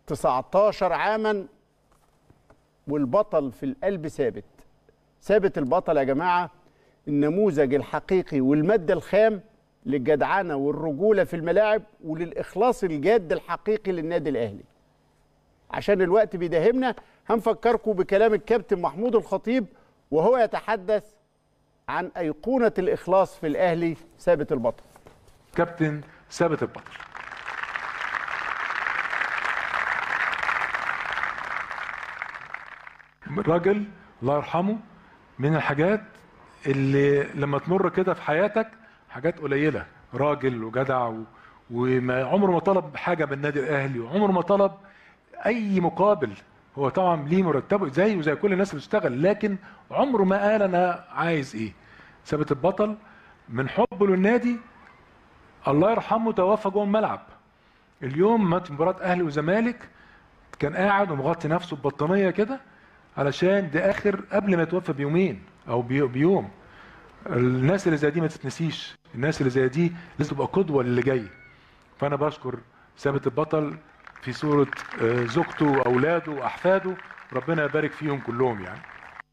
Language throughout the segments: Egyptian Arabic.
19 عاما والبطل في القلب ثابت ثابت البطل يا جماعة النموذج الحقيقي والمادة الخام للجدعنة والرجولة في الملاعب وللإخلاص الجاد الحقيقي للنادي الأهلي عشان الوقت بيداهمنا هنفكركم بكلام الكابتن محمود الخطيب وهو يتحدث عن أيقونة الإخلاص في الأهلي ثابت البطل كابتن ثابت البطل راجل الله يرحمه من الحاجات اللي لما تمر كده في حياتك حاجات قليله راجل وجدع و... وما عمره ما طلب حاجه من النادي الاهلي وعمره ما طلب اي مقابل هو طبعا ليه مرتبه زيه زي كل الناس اللي بتشتغل لكن عمره ما قال انا عايز ايه ثابت البطل من حبه للنادي الله يرحمه توفى جوه الملعب اليوم ماتش مباراه اهلي وزمالك كان قاعد ومغطي نفسه ببطانيه كده علشان ده اخر قبل ما يتوفى بيومين او بي- بيوم الناس اللي زي دي ما تتنسيش الناس اللي زي دي لازم تبقى قدوه للي جاي فانا بشكر ثابت البطل في صوره آه، زوجته واولاده واحفاده ربنا يبارك فيهم كلهم يعني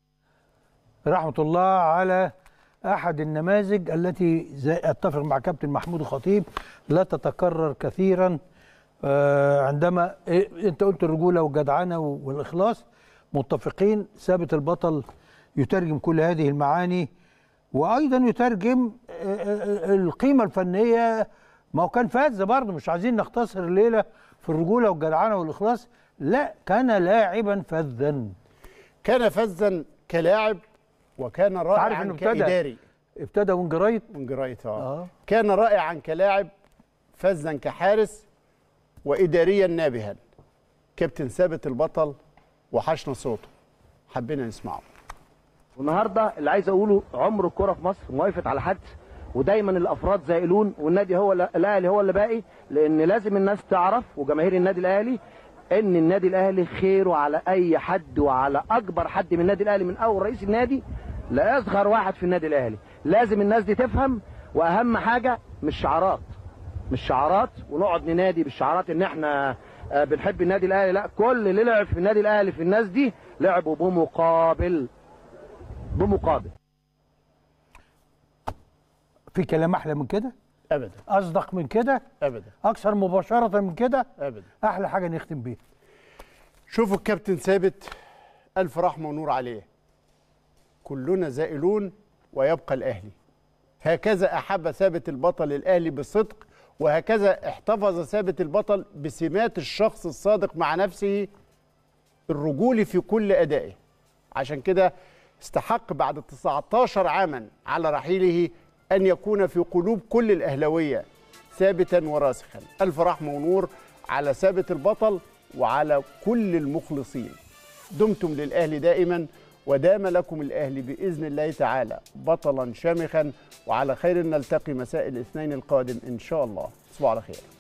رحمة الله على أحد النماذج التي زي أتفق مع كابتن محمود الخطيب لا تتكرر كثيرا آه، عندما إيه، أنت قلت الرجولة والجدعنة والإخلاص متفقين ثابت البطل يترجم كل هذه المعاني وأيضا يترجم آه، آه، القيمة الفنية ما هو كان فاز برضه مش عايزين نختصر الليلة في الرجولة والجدعنة والإخلاص لا كان لاعبا فذا كان فزا كلاعب وكان عارف رائعا إنه ابتدى كإداري ابتدى وانجرايت من جرايت اه آه. كان رائعا كلاعب فزا كحارس وإداريا نابها كابتن ثابت البطل وحشنا صوته حبينا نسمعه والنهارده اللي عايز اقوله عمر الكره في مصر ما وقفت على حد ودايما الافراد زائلون والنادي هو اللي- الاهلي هو اللي باقي لان لازم الناس تعرف وجماهير النادي الاهلي ان النادي الاهلي خيره على اي حد وعلى اكبر حد من النادي الاهلي من اول رئيس النادي لاصغر واحد في النادي الاهلي لازم الناس دي تفهم واهم حاجه مش شعارات مش شعارات ونقعد ننادي بالشعارات ان احنا آه، بنحب النادي الاهلي لا كل اللي لعب في النادي الاهلي في الناس دي لعبوا بمقابل بمقابل في كلام احلى من كده أبدا اصدق من كده أبدا اكثر مباشره من كده أبدا احلى حاجه نختم بيها شوفوا الكابتن ثابت ألف رحمة ونور عليه كلنا زائلون ويبقى الأهلي هكذا أحب ثابت البطل الأهلي بصدق وهكذا احتفظ ثابت البطل بسمات الشخص الصادق مع نفسه الرجولي في كل أدائه عشان كده استحق بعد 19 عاما على رحيله أن يكون في قلوب كل الأهلوية ثابتا وراسخا ألف رحمة ونور على ثابت البطل وعلى كل المخلصين دمتم للأهلي دائما ودام لكم الأهلي بإذن الله تعالى بطلا شامخا وعلى خير نلتقي مساء الاثنين القادم إن شاء الله تصبحوا على خير